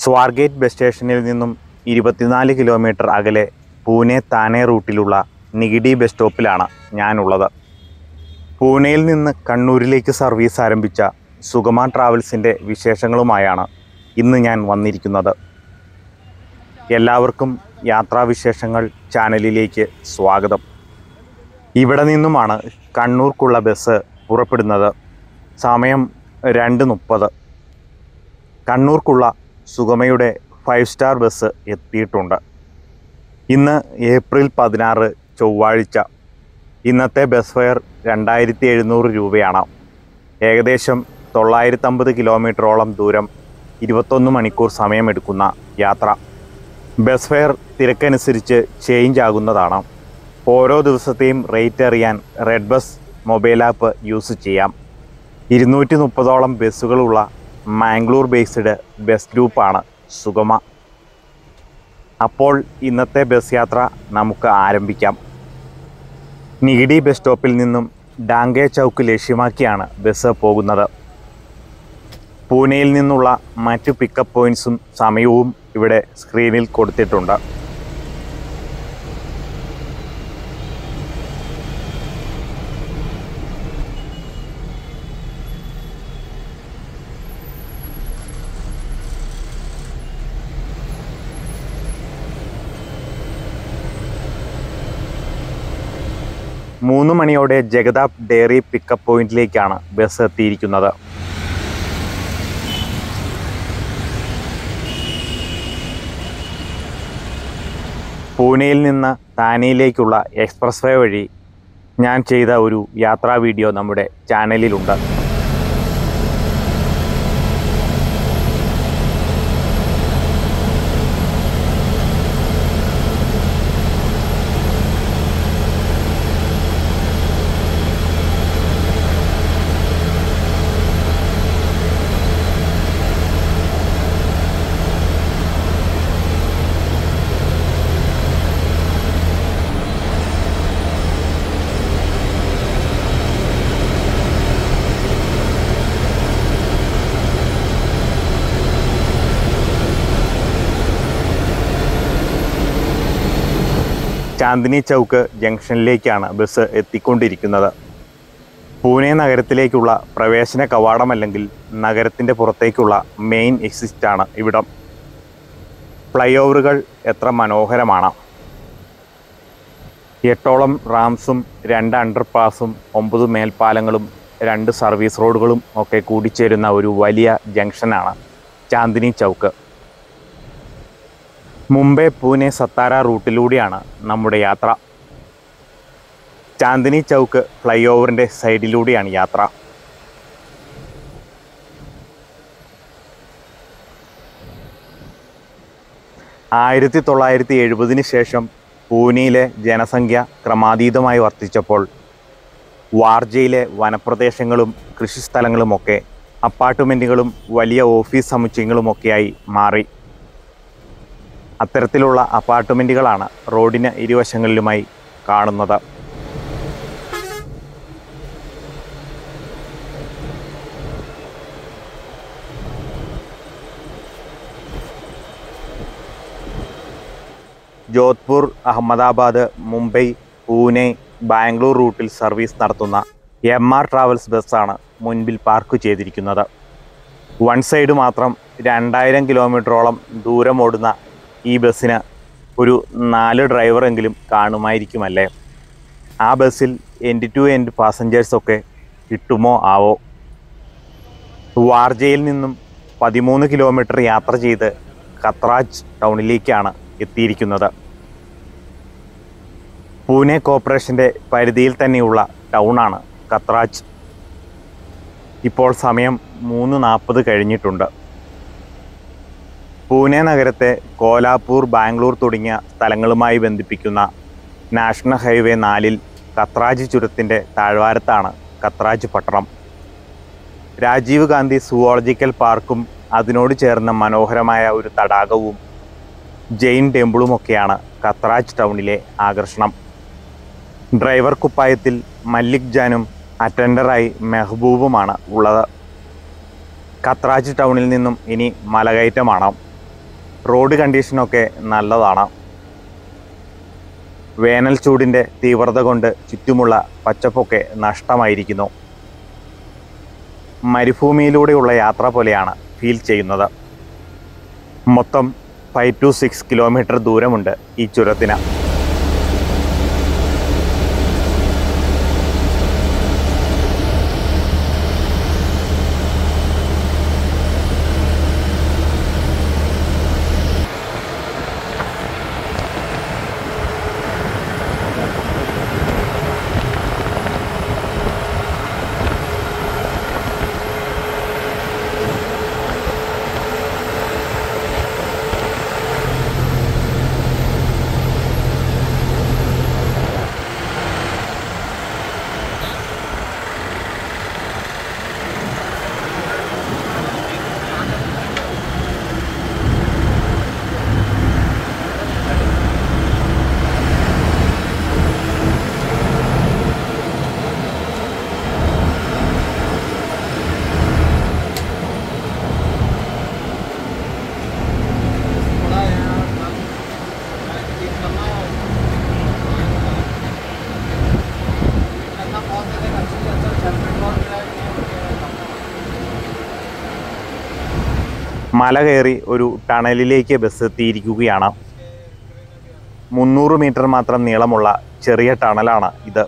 സ്വാർഗേറ്റ് bus സ്റ്റേഷനിൽ നിന്നും ഇരുപത്തിനാല് കിലോമീറ്റർ അകലെ പൂനെ താനെ റൂട്ടിലുള്ള നിഗിഡി ബസ് സ്റ്റോപ്പിലാണ് ഞാനുള്ളത് പൂനെയിൽ നിന്ന് കണ്ണൂരിലേക്ക് സർവീസ് ആരംഭിച്ച സുഗമ ട്രാവൽസിൻ്റെ വിശേഷങ്ങളുമായാണ് ഇന്ന് ഞാൻ വന്നിരിക്കുന്നത് എല്ലാവർക്കും യാത്രാവിശേഷങ്ങൾ ചാനലിലേക്ക് സ്വാഗതം ഇവിടെ നിന്നുമാണ് കണ്ണൂർക്കുള്ള ബസ് പുറപ്പെടുന്നത് സമയം രണ്ട് മുപ്പത് കണ്ണൂർക്കുള്ള സുഗമയുടെ ഫൈവ് സ്റ്റാർ ബസ് എത്തിയിട്ടുണ്ട് ഇന്ന് ഏപ്രിൽ പതിനാറ് ചൊവ്വാഴ്ച ഇന്നത്തെ ബസ് ഫെയർ രണ്ടായിരത്തി എഴുന്നൂറ് രൂപയാണ് ഏകദേശം തൊള്ളായിരത്തമ്പത് കിലോമീറ്ററോളം ദൂരം ഇരുപത്തൊന്ന് മണിക്കൂർ സമയമെടുക്കുന്ന യാത്ര ബസ് ഫെയർ തിരക്കനുസരിച്ച് ചേഞ്ച് ആകുന്നതാണ് ഓരോ ദിവസത്തെയും റേറ്റ് അറിയാൻ red bus mobile app use ചെയ്യാം ഇരുന്നൂറ്റി മുപ്പതോളം ബസ്സുകളുള്ള മാംഗ്ലൂർ ബേസ്ഡ് ബസ് ഗ്രൂപ്പാണ് സുഗമ അപ്പോൾ ഇന്നത്തെ ബസ് യാത്ര നമുക്ക് ആരംഭിക്കാം നിഗിഡി ബസ് സ്റ്റോപ്പിൽ നിന്നും ഡാങ്കെ ചൗക്ക് ലക്ഷ്യമാക്കിയാണ് ബസ് പോകുന്നത് പൂനെയിൽ നിന്നുള്ള മറ്റു പിക്കപ്പ് പോയിൻറ്സും സമയവും ഇവിടെ സ്ക്രീനിൽ കൊടുത്തിട്ടുണ്ട് മൂന്ന് മണിയോടെ ജഗതാബ് ഡയറി പിക്കപ്പ് പോയിന്റിലേക്കാണ് ബസ് എത്തിയിരിക്കുന്നത് പൂനെയിൽ നിന്ന് താനെയിലേക്കുള്ള എക്സ്പ്രസ് വേ വഴി ഞാൻ ചെയ്ത ഒരു യാത്രാ വീഡിയോ നമ്മുടെ ചാനലിലുണ്ട് ചാന്ദിനി ചൗക്ക് ജംഗ്ഷനിലേക്കാണ് ബസ് എത്തിക്കൊണ്ടിരിക്കുന്നത് പൂനെ നഗരത്തിലേക്കുള്ള പ്രവേശന കവാടമല്ലെങ്കിൽ നഗരത്തിൻ്റെ പുറത്തേക്കുള്ള മെയിൻ എക്സിറ്റാണ് ഇവിടം ഫ്ലൈ ഓവറുകൾ എത്ര മനോഹരമാണ് എട്ടോളം റാംസും രണ്ട് അണ്ടർപാസും ഒമ്പത് മേൽപ്പാലങ്ങളും രണ്ട് സർവീസ് റോഡുകളും ഒക്കെ കൂടിച്ചേരുന്ന ഒരു വലിയ ജംഗ്ഷനാണ് ചാന്ദിനി ചൗക്ക് മുംബൈ പൂനെ സത്താര റൂട്ടിലൂടെയാണ് നമ്മുടെ യാത്ര ചാന്ദിനി ചൗക്ക് ഫ്ലൈ ഓവറിൻ്റെ സൈഡിലൂടെയാണ് യാത്ര ആയിരത്തി തൊള്ളായിരത്തി എഴുപതിന് ശേഷം പൂനെയിലെ ജനസംഖ്യ ക്രമാതീതമായി വർദ്ധിച്ചപ്പോൾ വാർജയിലെ വനപ്രദേശങ്ങളും കൃഷിസ്ഥലങ്ങളുമൊക്കെ അപ്പാർട്ട്മെൻറ്റുകളും വലിയ ഓഫീസ് സമുച്ചയങ്ങളുമൊക്കെയായി മാറി അത്തരത്തിലുള്ള അപ്പാർട്ട്മെൻറ്റുകളാണ് റോഡിന് ഇരുവശങ്ങളിലുമായി കാണുന്നത് ജോധ്പൂർ അഹമ്മദാബാദ് മുംബൈ പൂനെ ബാംഗ്ലൂർ റൂട്ടിൽ സർവീസ് നടത്തുന്ന എം ആർ ട്രാവൽസ് ബസ്സാണ് മുൻപിൽ പാർക്ക് ചെയ്തിരിക്കുന്നത് വൺ സൈഡ് മാത്രം രണ്ടായിരം കിലോമീറ്ററോളം ദൂരം ഓടുന്ന ഈ ബസ്സിന് ഒരു നാല് ഡ്രൈവറെങ്കിലും കാണുമായിരിക്കുമല്ലേ ആ ബസ്സിൽ എൻഡ് ടു എൻഡ് പാസഞ്ചേഴ്സൊക്കെ കിട്ടുമോ ആവോ വാർജയിൽ നിന്നും പതിമൂന്ന് കിലോമീറ്റർ യാത്ര ചെയ്ത് ഖത്രാജ് ടൗണിലേക്കാണ് എത്തിയിരിക്കുന്നത് പൂനെ കോർപ്പറേഷൻ്റെ പരിധിയിൽ തന്നെയുള്ള ടൗണാണ് ഖത്രാജ് ഇപ്പോൾ സമയം മൂന്ന് നാൽപ്പത് കഴിഞ്ഞിട്ടുണ്ട് പൂനെ നഗരത്തെ കോലാപൂർ ബാംഗ്ലൂർ തുടങ്ങിയ സ്ഥലങ്ങളുമായി ബന്ധിപ്പിക്കുന്ന നാഷണൽ ഹൈവേ നാലിൽ ഖത്രാജ് ചുരത്തിൻ്റെ താഴ്വാരത്താണ് ഖത്രാജ് പട്ടണം രാജീവ് ഗാന്ധി സുവോളജിക്കൽ പാർക്കും അതിനോട് ചേർന്ന മനോഹരമായ ഒരു തടാകവും ജെയിൻ ടെമ്പിളുമൊക്കെയാണ് ഖത്രാജ് ടൗണിലെ ആകർഷണം ഡ്രൈവർ കുപ്പായത്തിൽ മല്ലിക് ജാനും അറ്റൻഡറായി മെഹബൂബുമാണ് ഉള്ളത് ഖത്രാജ് ടൗണിൽ നിന്നും ഇനി മലകയറ്റമാണ് റോഡ് കണ്ടീഷനൊക്കെ നല്ലതാണ് വേനൽ ചൂടിൻ്റെ തീവ്രത കൊണ്ട് ചുറ്റുമുള്ള പച്ചപ്പൊക്കെ നഷ്ടമായിരിക്കുന്നു മരുഭൂമിയിലൂടെയുള്ള യാത്ര പോലെയാണ് ഫീൽ ചെയ്യുന്നത് മൊത്തം ഫൈവ് ടു സിക്സ് കിലോമീറ്റർ ദൂരമുണ്ട് ഈ ചുരത്തിന് മല കയറി ഒരു ടണലിലേക്ക് ബസ് എത്തിയിരിക്കുകയാണ് മുന്നൂറ് മീറ്റർ മാത്രം നീളമുള്ള ചെറിയ ടണലാണ് ഇത്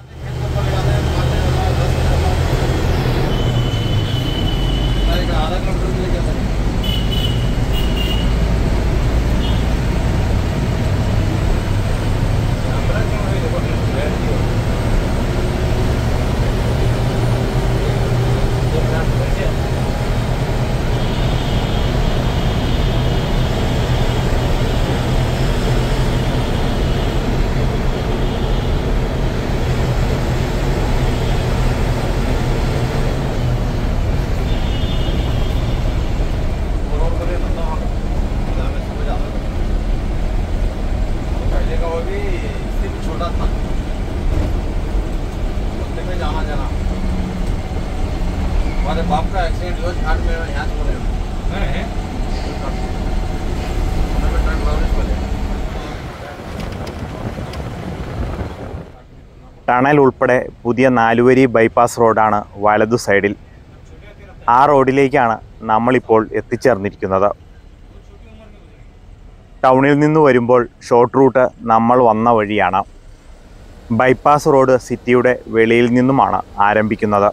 पहले का वो भी इससे भी छोटा था उतने में जाना जाना हमारे बाप का एक्सीडेंट हुआ घाट में यहाँ से बोले ट्रक वाले बोले ടണൽ ഉൾപ്പെടെ പുതിയ നാലുവരി ബൈപ്പാസ് റോഡാണ് വലതു സൈഡിൽ ആ റോഡിലേക്കാണ് നമ്മളിപ്പോൾ എത്തിച്ചേർന്നിരിക്കുന്നത് ടൗണിൽ നിന്ന് വരുമ്പോൾ ഷോർട്ട് റൂട്ട് നമ്മൾ വന്ന വഴിയാണ് ബൈപ്പാസ് റോഡ് സിറ്റിയുടെ വെളിയിൽ നിന്നുമാണ് ആരംഭിക്കുന്നത്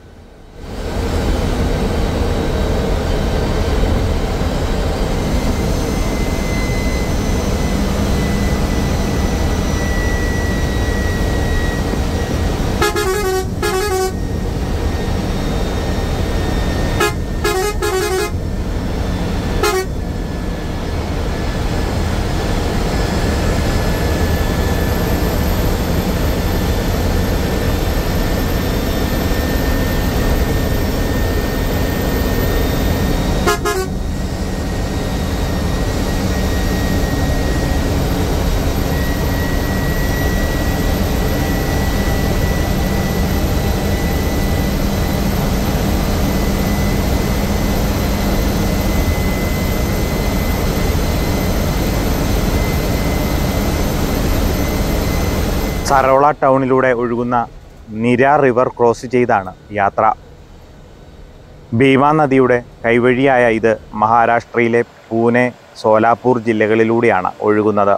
സറോള ടൗണിലൂടെ ഒഴുകുന്ന നിര റിവർ ക്രോസ് ചെയ്താണ് യാത്ര ഭീമ നദിയുടെ കൈവഴിയായ ഇത് മഹാരാഷ്ട്രയിലെ പൂനെ സോലാപൂർ ജില്ലകളിലൂടെയാണ് ഒഴുകുന്നത്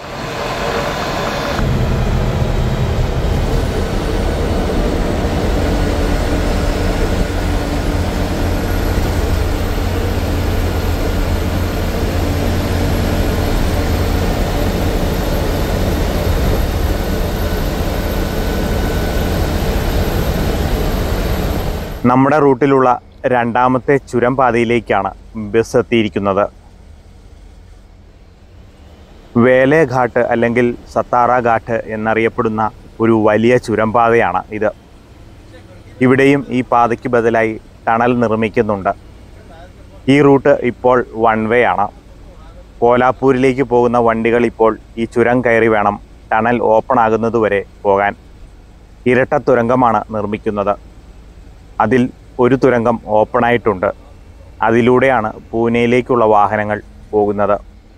നമ്മുടെ റൂട്ടിലുള്ള രണ്ടാമത്തെ ചുരം പാതയിലേക്കാണ് ബസ് എത്തിയിരിക്കുന്നത് വേലെ ഘാട്ട് അല്ലെങ്കിൽ സത്താറ ഘാട്ട് എന്നറിയപ്പെടുന്ന ഒരു വലിയ ചുരം പാതയാണ് ഇത് ഇവിടെയും ഈ പാതയ്ക്ക് ബദലായി ടണൽ നിർമ്മിക്കുന്നുണ്ട് ഈ റൂട്ട് ഇപ്പോൾ വൺ വേ ആണ് കോലാപ്പൂരിലേക്ക് പോകുന്ന വണ്ടികൾ ഇപ്പോൾ ഈ ചുരം കയറി വേണം ടണൽ ഓപ്പൺ ആകുന്നതുവരെ പോകാൻ ഇരട്ട തുരങ്കമാണ് നിർമ്മിക്കുന്നത് അതിൽ ഒരു തുരങ്കം ഓപ്പണായിട്ടുണ്ട് അതിലൂടെയാണ് പൂനെയിലേക്കുള്ള വാഹനങ്ങൾ പോകുന്നത്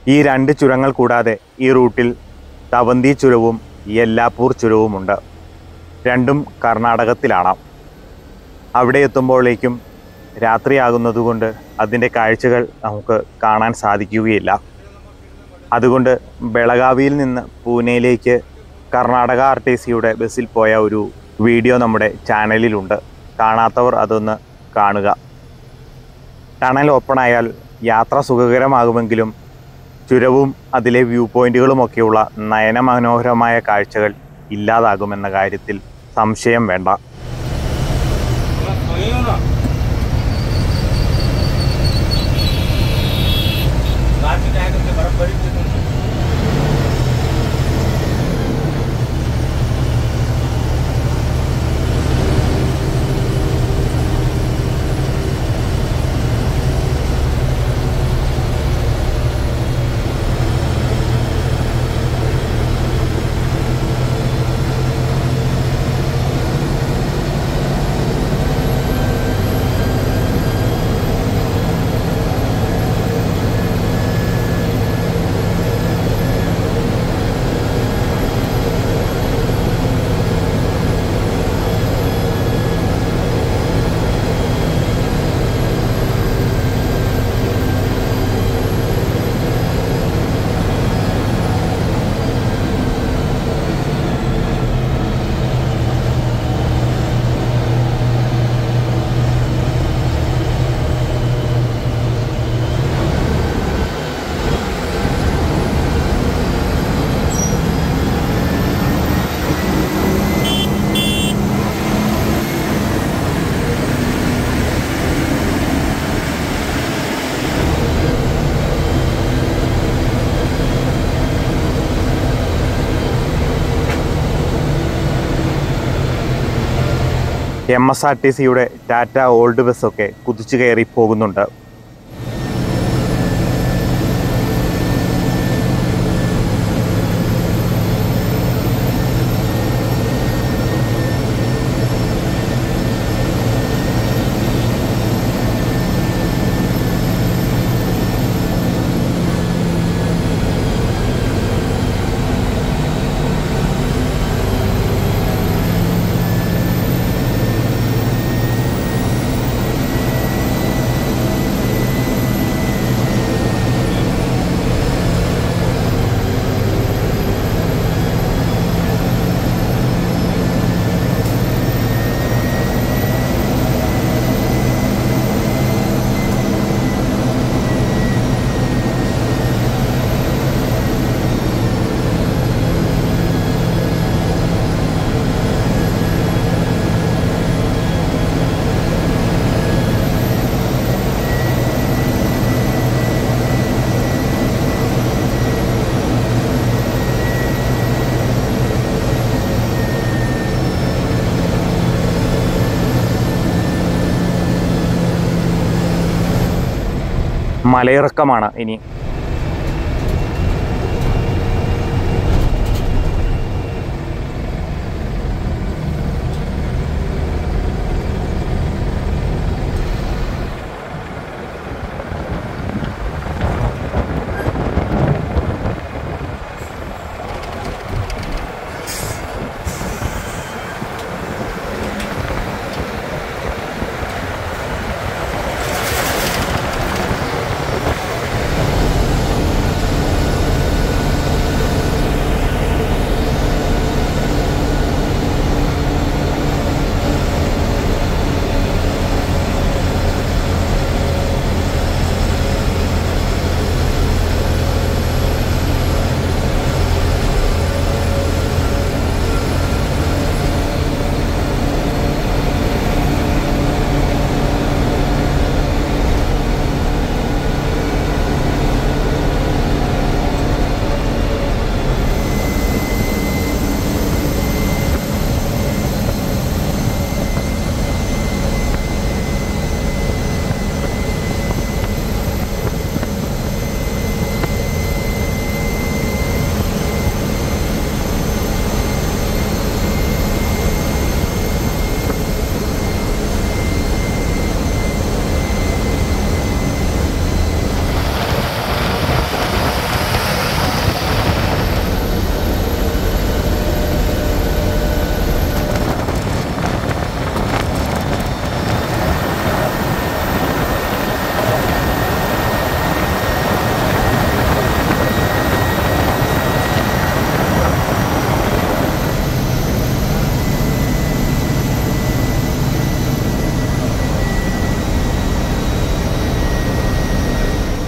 ഈ രണ്ട് ചുരങ്ങൾ കൂടാതെ ഈ റൂട്ടിൽ തവന്തി ചുരവും യെല്ലാപ്പൂർ ചുരവുമുണ്ട് രണ്ടും കർണാടകത്തിലാണ് അവിടെ എത്തുമ്പോഴേക്കും രാത്രിയാകുന്നതുകൊണ്ട് അതിൻ്റെ കാഴ്ചകൾ നമുക്ക് കാണാൻ സാധിക്കുകയില്ല അതുകൊണ്ട് ബെളഗാവിയിൽ നിന്ന് പൂനെയിലേക്ക് കർണാടക ആർ ടി സിയുടെ ബസ്സിൽ പോയ ഒരു വീഡിയോ നമ്മുടെ ചാനലിലുണ്ട് കാണാത്തവർ അതൊന്ന് കാണുക ടണൽ ഓപ്പൺ ആയാൽ യാത്ര സുഖകരമാകുമെങ്കിലും ചുരവും അതിലെ വ്യൂ പോയിന്റുകളുമൊക്കെയുള്ള നയനമനോഹരമായ കാഴ്ചകൾ ഇല്ലാതാകുമെന്ന കാര്യത്തിൽ സംശയം വേണ്ട वही हो ना रात में जाएगा तो बर्फ पड़ी थी तुम എം എസ് ആർ ടി സിയുടെ ടാറ്റ ഓൾഡ് ബസ്സൊക്കെ കുതിച്ചു കയറി പോകുന്നുണ്ട് മലയിറക്കമാണ് ഇനി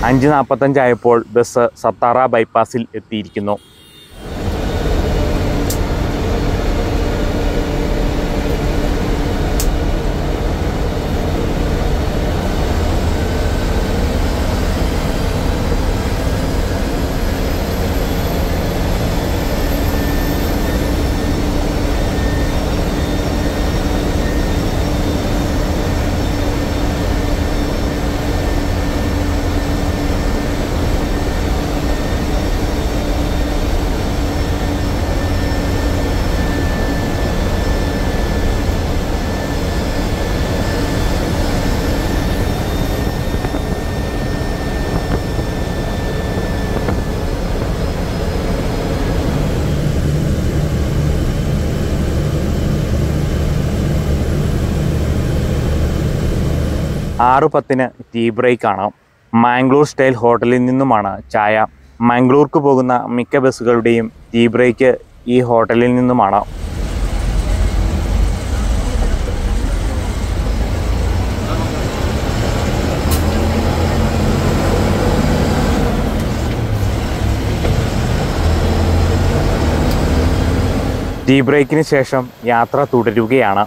അഞ്ച് നാൽപ്പത്തഞ്ചായപ്പോൾ ബസ് സത്താറ ബൈപ്പാസിൽ എത്തിയിരിക്കുന്നു ആറ് പത്തിന് ടീ ബ്രേക്കാണ് മാംഗ്ലൂർ സ്റ്റൈൽ ഹോട്ടലിൽ നിന്നുമാണ് ചായ മാംഗ്ലൂർക്ക് പോകുന്ന മിക്ക ബസ്സുകളുടെയും ടീ ബ്രേക്ക് ഈ ഹോട്ടലിൽ നിന്നുമാണ് ടീ ബ്രേക്കിന് ശേഷം യാത്ര തുടരുകയാണ്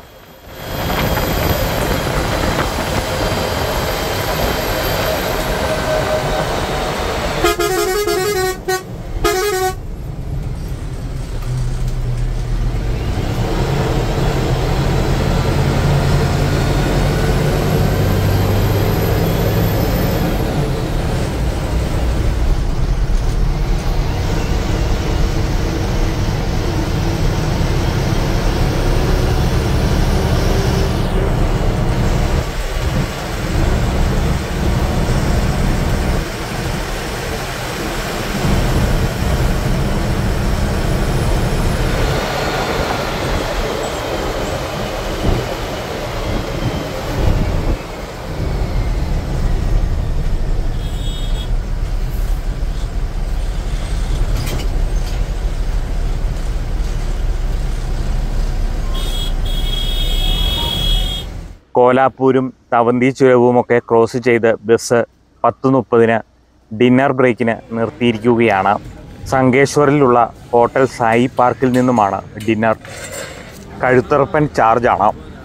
കോലാപ്പൂരും തവന്തി ചുരവുമൊക്കെ ക്രോസ് ചെയ്ത് ബസ് പത്ത് മുപ്പതിന് ഡിന്നർ ബ്രേക്കിന് നിർത്തിയിരിക്കുകയാണ് സംഗേശ്വറിലുള്ള ഹോട്ടൽ സായി പാർക്കിൽ നിന്നുമാണ് ഡിന്നർ കഴുത്തറപ്പൻ ചാർജാണ്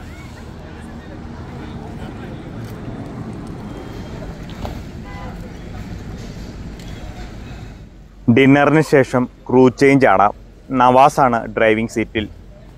ഡിന്നറിന് ശേഷം ക്രൂ ചേഞ്ച് ആണ് നവാസാണ് ഡ്രൈവിംഗ് സീറ്റിൽ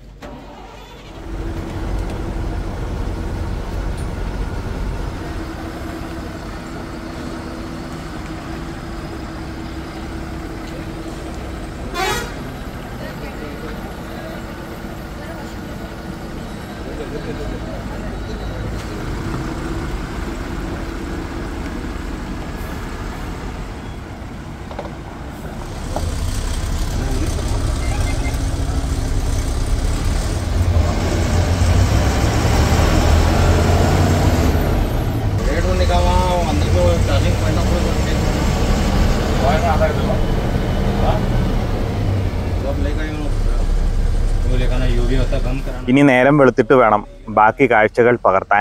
रेट होने का वहाँ अंदर को चार्जिंग पॉइंट आप लोग आधा किलो सब लेकर आए हो वो लेकर ना यूवी होता कम कराना ഇനി നേരം വെളുത്തിട്ട് വേണം ബാക്കി കാഴ്ചകൾ പകർത്താൻ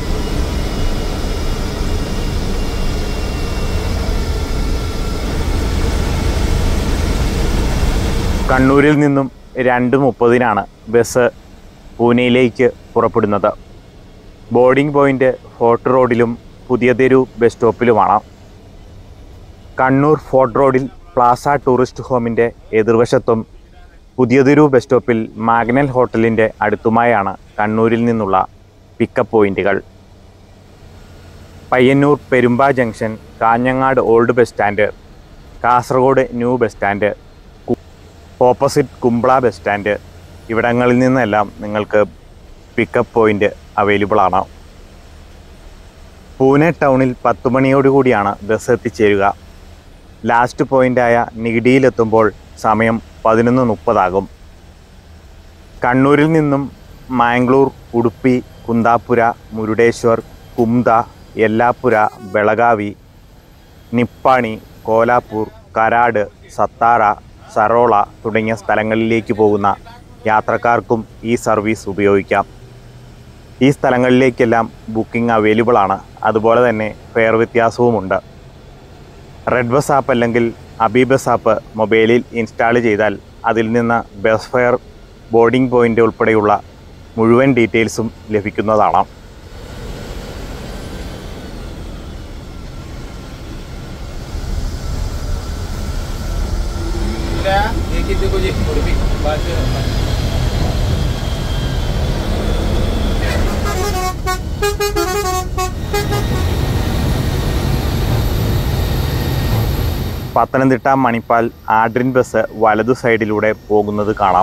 കണ്ണൂരിൽ നിന്നും രണ്ട് മുപ്പതിനാണ് ബസ് പൂനെയിലേക്ക് പുറപ്പെടുന്നത് ബോർഡിംഗ് പോയിന്റ് ഫോർട്ട് റോഡിലും പുതിയ തെരു ബസ് സ്റ്റോപ്പിലുമാണ് കണ്ണൂർ ഫോർട്ട് റോഡിൽ പ്ലാസ ടൂറിസ്റ്റ് ഹോമിൻ്റെ എതിർവശത്തും പുതിയതെരു ബസ് സ്റ്റോപ്പിൽ മാഗ്നൽ ഹോട്ടലിൻ്റെ അടുത്തുമായാണ് കണ്ണൂരിൽ നിന്നുള്ള പിക്കപ്പ് പോയിന്റുകൾ Payyanur Perumba junction Kanhangad old bus stand Kasaragod new bus stand കു- ഓപ്പോസിറ്റ് കുമ്പള ബസ് സ്റ്റാൻഡ് ഇവിടങ്ങളിൽ നിന്നെല്ലാം നിങ്ങൾക്ക് പിക്കപ്പ് പോയിന്റ് അവൈലബിൾ ആണ് പൂനെ ടൗണിൽ പത്ത് മണിയോടുകൂടിയാണ് ബസ് എത്തിച്ചേരുക ലാസ്റ്റ് പോയിന്റായ നിഗിഡിയിലെത്തുമ്പോൾ സമയം പതിനൊന്ന് മുപ്പതാകും കണ്ണൂരിൽ നിന്നും മാംഗ്ലൂർ ഉടുപ്പി കുന്താപുര മുരുടേശ്വർ കുംത യെല്ലാപ്പുര ബെളഗാവി നിപ്പാണി കോലാപ്പൂർ കരാട് സത്താറ സറോള തുടങ്ങിയ സ്ഥലങ്ങളിലേക്ക് പോകുന്ന യാത്രക്കാർക്കും ഈ സർവീസ് ഉപയോഗിക്കാം ഈ സ്ഥലങ്ങളിലേക്കെല്ലാം ബുക്കിംഗ് അവൈലബിൾ ആണ് അതുപോലെ തന്നെ ഫെയർ വ്യത്യാസവുമുണ്ട് റെഡ് ബസ് ആപ്പ് അല്ലെങ്കിൽ അബി ബസ് ആപ്പ് മൊബൈലിൽ ഇൻസ്റ്റാൾ ചെയ്താൽ അതിൽ നിന്ന് ബസ് ഫെയർ ബോർഡിംഗ് പോയിൻ്റ് ഉൾപ്പെടെയുള്ള മുഴുവൻ ഡീറ്റെയിൽസും ലഭിക്കുന്നതാണ് ഇല്ല एक देखो जी और भी बात പത്തനംതിട്ട മണിപ്പാൽ ആഡ്രിൻ ബസ് വലതു സൈഡിലൂടെ പോകുന്നത് കാണാം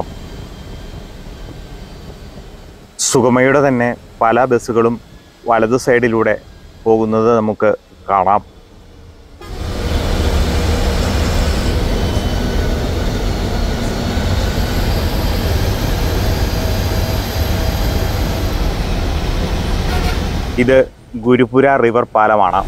സുഗമയുടെ തന്നെ പല ബസ്സുകളും വലതു സൈഡിലൂടെ പോകുന്നത് നമുക്ക് കാണാം ഇത് ഗുരുപുര റിവർ പാലമാണ്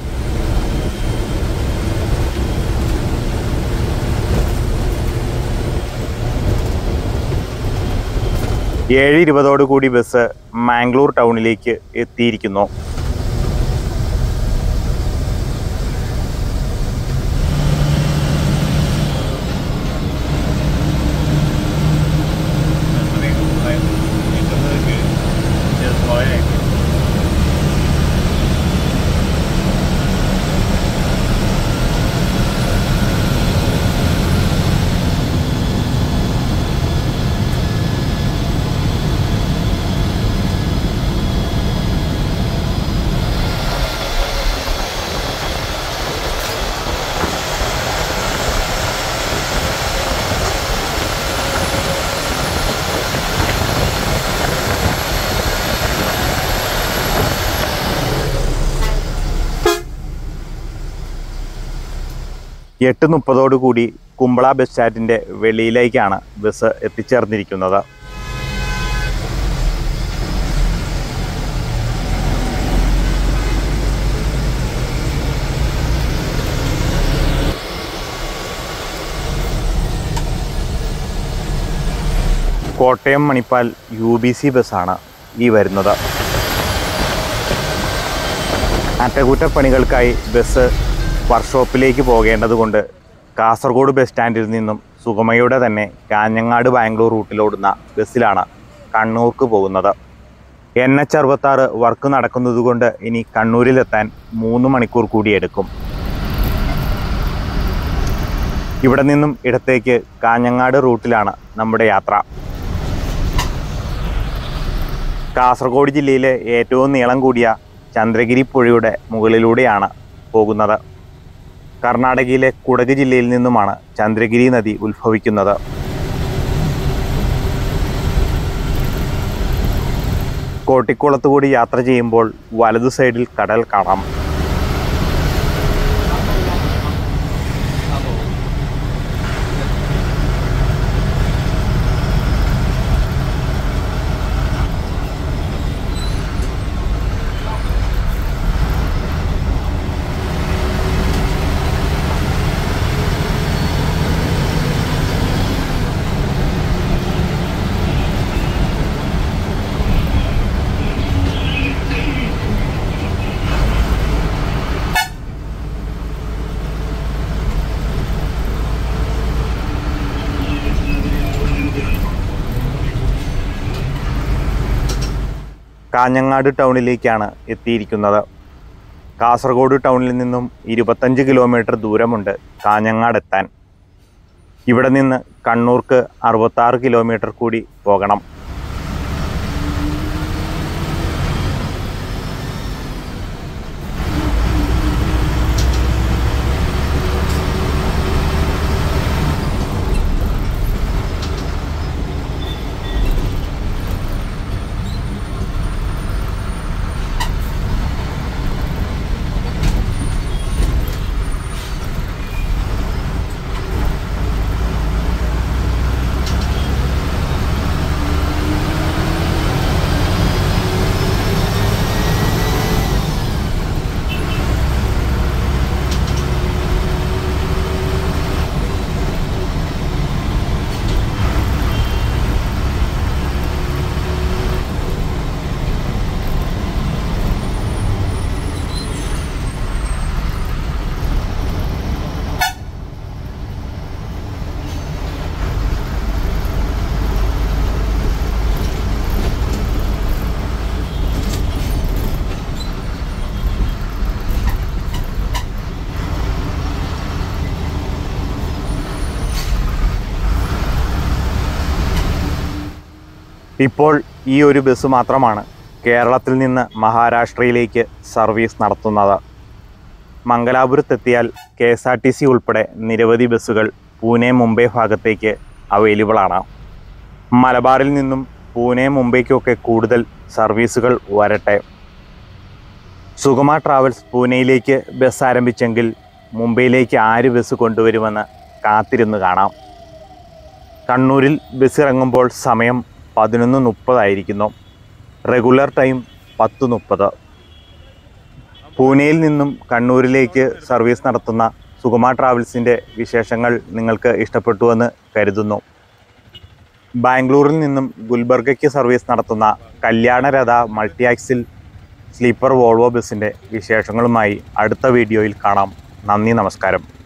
ഏഴ് ഇരുപതോടു കൂടി ബസ് മാംഗ്ലൂർ ടൗണിലേക്ക് എത്തിയിരിക്കുന്നു എട്ട് മുപ്പതോടു കൂടി കുമ്പള ബസ് സ്റ്റാൻഡിൻ്റെ വെളിയിലേക്കാണ് ബസ് എത്തിച്ചേർന്നിരിക്കുന്നത് Kottayam Manipal U B C ബസ്സാണ് ഈ വരുന്നത് അറ്റകുറ്റപ്പണികൾക്കായി ബസ് വർക്ക്ഷോപ്പിലേക്ക് പോകേണ്ടതുകൊണ്ട് കാസർഗോഡ് ബസ് സ്റ്റാൻഡിൽ നിന്നും സുഗമയുടെ തന്നെ കാഞ്ഞങ്ങാട് ബാംഗ്ലൂർ റൂട്ടിലോടുന്ന ബസ്സിലാണ് കണ്ണൂർക്ക് പോകുന്നത് എൻ എച്ച് അറുപത്താറ് വർക്ക് നടക്കുന്നതുകൊണ്ട് ഇനി കണ്ണൂരിലെത്താൻ മൂന്ന് മണിക്കൂർ കൂടി എടുക്കും ഇവിടെ നിന്നും ഇടത്തേക്ക് കാഞ്ഞങ്ങാട് റൂട്ടിലാണ് നമ്മുടെ യാത്ര കാസർഗോഡ് ജില്ലയിലെ ഏറ്റവും നീളം കൂടിയ ചന്ദ്രഗിരി പുഴയുടെ മുകളിലൂടെയാണ് പോകുന്നത് കർണാടകയിലെ കുടക് ജില്ലയിൽ നിന്നുമാണ് ചന്ദ്രഗിരി നദി ഉത്ഭവിക്കുന്നത് കോട്ടിക്കുളത്തുകൂടി യാത്ര ചെയ്യുമ്പോൾ വലതു സൈഡിൽ കടൽ കാണാം കാഞ്ഞങ്ങാട് ടൗണിലേക്കാണ് എത്തിയിരിക്കുന്നത് കാസർഗോഡ് ടൗണിൽ നിന്നും ഇരുപത്തഞ്ച് കിലോമീറ്റർ ദൂരമുണ്ട് കാഞ്ഞങ്ങാട് എത്താൻ ഇവിടെ നിന്ന് കണ്ണൂർക്ക് അറുപത്താറ് കിലോമീറ്റർ കൂടി പോകണം ഇപ്പോൾ ഈ ഒരു ബസ് മാത്രമാണ് കേരളത്തിൽ നിന്ന് മഹാരാഷ്ട്രയിലേക്ക് സർവീസ് നടത്തുന്നത് മംഗലാപുരത്തെത്തിയാൽ K S R T C ഉൾപ്പെടെ നിരവധി ബസ്സുകൾ പൂനെ മുംബൈ ഭാഗത്തേക്ക് അവൈലബിൾ ആണ് മലബാറിൽ നിന്നും പൂനെ മുംബൈക്കൊക്കെ കൂടുതൽ സർവീസുകൾ വരട്ടെ സുഗമ ട്രാവൽസ് പൂനെയിലേക്ക് ബസ് ആരംഭിച്ചെങ്കിൽ മുംബൈയിലേക്ക് ആര് ബസ് കൊണ്ടുവരുമെന്ന് കാത്തിരുന്ന് കാണാം കണ്ണൂരിൽ ബസ് ഇറങ്ങുമ്പോൾ സമയം പതിനൊന്ന് മുപ്പതായിരിക്കുന്നു റെഗുലർ ടൈം പത്ത് മുപ്പത് പൂനെയിൽ നിന്നും കണ്ണൂരിലേക്ക് സർവീസ് നടത്തുന്ന സുഗമ ട്രാവൽസിൻ്റെ വിശേഷങ്ങൾ നിങ്ങൾക്ക് ഇഷ്ടപ്പെട്ടുവെന്ന് കരുതുന്നു ബാംഗ്ലൂരിൽ നിന്നും ഗുൽബർഗയ്ക്ക് സർവീസ് നടത്തുന്ന Kalyanaratha multi axle sleeper Volvo ബസ്സിൻ്റെ വിശേഷങ്ങളുമായി അടുത്ത വീഡിയോയിൽ കാണാം നന്ദി നമസ്കാരം